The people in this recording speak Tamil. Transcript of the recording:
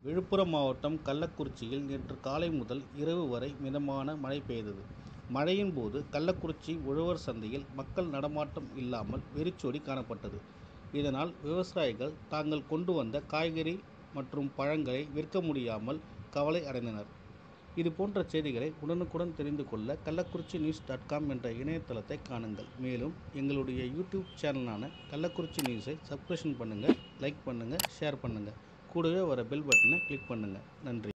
விழுப்புரம் மாவட்டம் கள்ளக்குறிச்சியில் நேற்று காலை முதல் இரவு வரை மிதமான மழை பெய்தது. மழையின் போது கள்ளக்குறிச்சி உழவர் சந்தையில் மக்கள் நடமாட்டம் இல்லாமல் வெறிச்சோடி காணப்பட்டது. இதனால் விவசாயிகள் தாங்கள் கொண்டு வந்த காய்கறி மற்றும் பழங்களை விற்க முடியாமல் கவலை அடைந்தனர். இதுபோன்ற செய்திகளை உடனுக்குடன் தெரிந்து கொள்ள கள்ளக்குறிச்சி நியூஸ் டாட் காம் என்ற இணையதளத்தை காணுங்கள். மேலும் எங்களுடைய யூடியூப் சேனலான கள்ளக்குறிச்சி நியூஸை சப்ஸ்கிரைப் பண்ணுங்க லைக் பண்ணுங்க ஷேர் பண்ணுங்க கூடவே வர பெல் பட்டனை கிளிக் பண்ணுங்க. நன்றி.